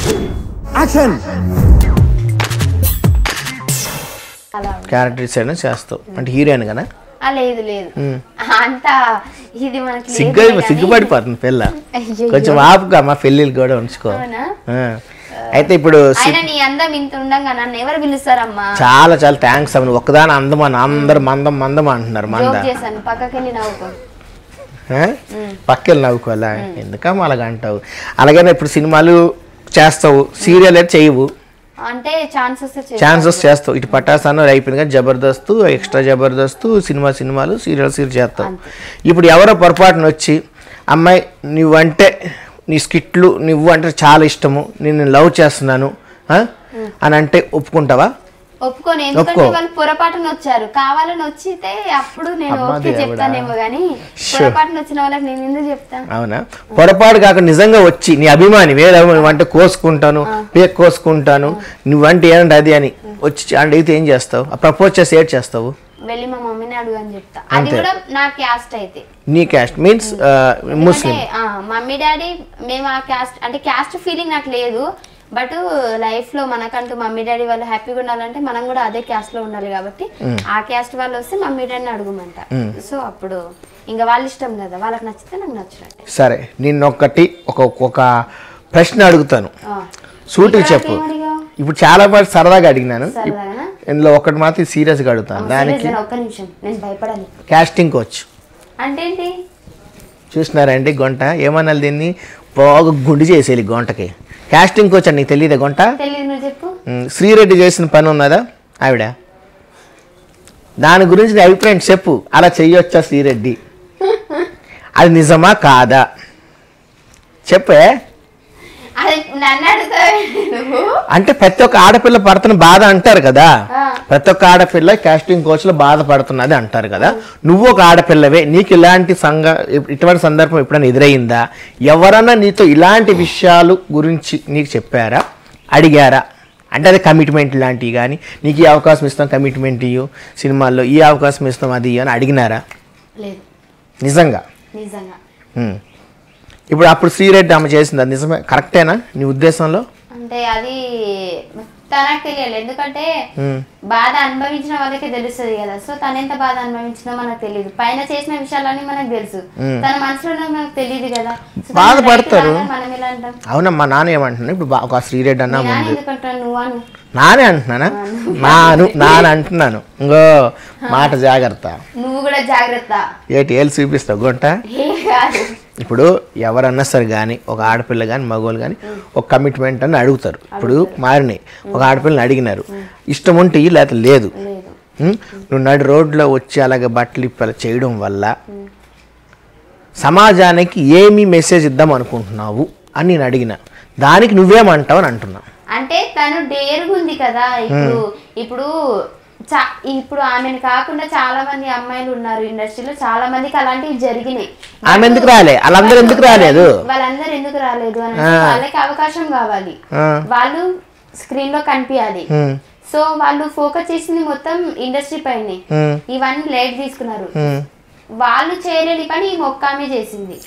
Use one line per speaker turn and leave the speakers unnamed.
Action
అలా
character decide చేస్తావు అంటే హీరోయిన్ కదా
ఆ, లేదు లేదు అంత ఇది మనకి
సిగ్గు
లేదు కానీ-
సిగ్గుపడిపోతుంది పిల్ల
అయ్యయ్యో.
కొంచెం ఆపుగా మా పెళ్ళిళ్ళు కూడా ఉంచుకో
అవునా?
ఆ. అయితే ఇప్పుడు సి-
ఆయన నీ అందం ఇంత ఉండంగా నన్ను ఎవరు పిలుస్తారమ్మా
చాలా చాలా థ్యాంక్స్ అమ్మ నువ్వు ఒక్కదాని అందమని అందరు మందం మందం అంటున్నారు మంద
జోక్ చేశాను పక్కకెళ్ళి నవ్వుకో
ఆ? పక్కెళ్ళి నవ్వుకోవాలా ఎందుకమ్మా అలాగ అంటావు అలాగనే ఇప్పుడు సినిమాలు చేస్తావు సీరియల్ అయితే చేయవు
అంటే ఛాన్సెస్
ఛాన్సెస్ చేస్తావు ఇటు పటాసాను అయిపోయింది కానీ జబర్దస్త్ ఎక్స్ట్రా జబర్దస్త్ సినిమా సినిమాలు సీరియల్ సీరియల్ చేస్తావు ఇప్పుడు ఎవరో పొరపాటున వచ్చి అమ్మాయి నువ్వంటే నీ స్కిట్లు నువ్వు అంటే చాలా ఇష్టము నేను లవ్ చేస్తున్నాను ఆ? అని అంటే ఒప్పుకుంటావా
ఒప్పుకోను ఎందుకంటే
ఒప్పుకో.
వాళ్ళు పొరపాటున వచ్చారు కావాలని వచ్చితే అప్పుడు నేను
అమ్మా
ఓకే
దేవుడా.
చెప్తానేమో గానీ
Sure.
పొరపాటున వచ్చిన వాళ్ళకి నేను ఎందుకు చెప్తా
అవునా పొరపాటు కాక నిజంగా వచ్చి నీ అభిమాని వేరే అంటే కోసుకుంటాను పేక్ కోసుకుంటాను నువ్వంటే ఏంటంటే అది అని వచ్చి అడిగితే ఏం చేస్తావు ప్రపోజ్ చేసి ఏడ్ చేస్తావు
వెళ్ళి మా మమ్మీని అడుగు అని చెప్తా అది కూడా నా క్యాస్ట్ అయితే
నీ క్యాస్ట్ మీన్స్ ముస్లిం
అంటే ఆ, మమ్మీ డాడీ మేము ఆ క్యాస్ట్ అంటే క్యాస్ట్ ఫీలింగ్ నాకు లేదు బట్ లైఫ్ లో మనకంటూ మమ్మీ డాడీ వాళ్ళు హ్యాపీగా ఉండాలంటే మనం కూడా అదే క్యాస్ట్ లో ఉండాలి కాబట్టి ఆ క్యాస్ట్ వాళ్ళు వస్తే మమ్మీ డాడీని అడుగుమంట సో అప్పుడు ఇంకా వాళ్ళ ఇష్టం కదా వాళ్ళకి నచ్చితే నాకు నచ్చినట్టే
సరే నిన్న ఒక్కటి ఒక ఒక ప్రశ్న అడుగుతాను
ఆ.
సూటిగా
ఇక్కడ
చెప్పు
ఏం అడిగావు?
ఇప్పుడు చాలా మంది సరదాగా అడిగినాను
సరదాగానా?
ఇందులో ఒకటి మాత్రం సీరియస్గా అడుగుతాను దానికి
సరే, ఒక్క నిమిషం నేను భయపడాలి
కాస్టింగ్ కోచ్
అంటే ఏంటి
చూసినారండి గొంట ఏమనాలి దీన్ని బాగా గుండు చేసేయాలి గొంటకి కాస్టింగ్ కోచ్ అని నీకు తెలియదా గొంట
తెలియదు నువ్వు చెప్పు
ఉమ్, శ్రీరెడ్డి చేసిన పని ఉన్నదా ఆవిడ దాని గురించి నీ అభిప్రాయం చెప్పు అలా చెయ్యొచ్చా శ్రీరెడ్డి అది నిజమా కాదా చెప్పే
అది నన్ను అడుగుతావే నువ్వు
అంటే ప్రతి ఒక్క ఆడపిల్ల పడుతున్న బాధ అంటారు కదా
ఆ.
ప్రతి ఒక్క ఆడపిల్ల కాస్టింగ్ కోచ్లో బాధపడుతున్నది అంటారు కదా నువ్వు ఒక ఆడపిల్లవే నీకు ఇలాంటి సంఘ ఇటువంటి సందర్భం ఎప్పుడైనా ఎదురైందా ఎవరన్నా నీతో ఇలాంటి విషయాలు గురించి నీకు చెప్పారా అడిగారా అంటే అదే కమిట్మెంట్ లాంటివి కానీ నీకు ఈ అవకాశం ఇస్తాం కమిట్మెంట్ ఇయ్యు సినిమాల్లో ఈ అవకాశం ఇస్తాం అది ఇయ్యు అని అడిగినారా
లేదు
నిజంగా
నిజంగా
ఉమ్. ఇప్పుడు అప్పుడు శ్రీరెడ్డి ఆమె చేసింది అది నిజమే కరెక్టేనా నీ ఉద్దేశంలో
అంటే అది తనకు తెలియాలి ఎందుకంటే
ఉమ్.
బాధ అనుభవించిన వాళ్ళకే తెలుస్తుంది కదా సో తను ఎంత బాధ అనుభవించినా మనకు తెలియదు పైన చేసిన విషయాలన్నీ మనకు తెలుసు తన మనసులో ఉన్నది మనకు తెలియదు కదా So, తను
బాధపడతారు.
రైతు లాగా మనం ఎలా అంటాం
అవునమ్మా నాన్న ఏమంటున్నా ఇప్పుడు బా- ఒక శ్రీరెడ్డి అన్న
మీ నాన్న
ముందు
ఎందుకంటావు నువ్వు అను
నానే అంటున్నానా నాను నాన్న అంటున్నాను ఇంకో మాట జాగ్రత్త
నువ్వు కూడా జాగ్రత్త
ఏటి ఏళ్ళు చూపిస్తావు గుంట
ఏ కాదు
ఇప్పుడు ఎవరన్నా సరే కానీ ఒక ఆడపిల్ల కానీ మగవాళ్ళు కానీ ఒక కమిట్మెంట్ అని అడుగుతారు ఇప్పుడు మారినాయి ఒక ఆడపిల్లని అడిగినారు ఇష్టం ఉంటే ఇయ్యి, లేకపోతే లేదు
లేదు
ఉం? నువ్వు నడి రోడ్లో వచ్చి అలాగే బట్టలు ఇప్పి అలా చేయడం వల్ల సమాజానికి ఏమి మెసేజ్ ఇద్దాం అనుకుంటున్నావు అని నేను అడిగిన దానికి నువ్వేమంటావు అని అంటున్నా
అంటే తను డేరుగా ఉంది కదా ఇప్పుడు ఇప్పుడు చా- ఇప్పుడు ఆమెను కాకుండా చాలా మంది అమ్మాయిలు ఉన్నారు ఇండస్ట్రీలో చాలా మందికి అలాంటివి జరిగినాయి
ఆమె ఎందుకు రాలే వాళ్ళందరూ ఎందుకు రాలేదు
వాళ్ళందరూ ఎందుకు రాలేదు అని అంటే వాళ్ళకి అవకాశం కావాలి
ఆ.
వాళ్ళు స్క్రీన్ లో కనిపించాలి
ఉం.
సో వాళ్ళు ఫోకస్ చేసింది మొత్తం ఇండస్ట్రీ పైనే
ఉం.
ఇవన్నీ లైట్ తీసుకున్నారు
ఉం.
వాళ్ళు చేయలేని పని ఈ మొక్క ఆమె చేసింది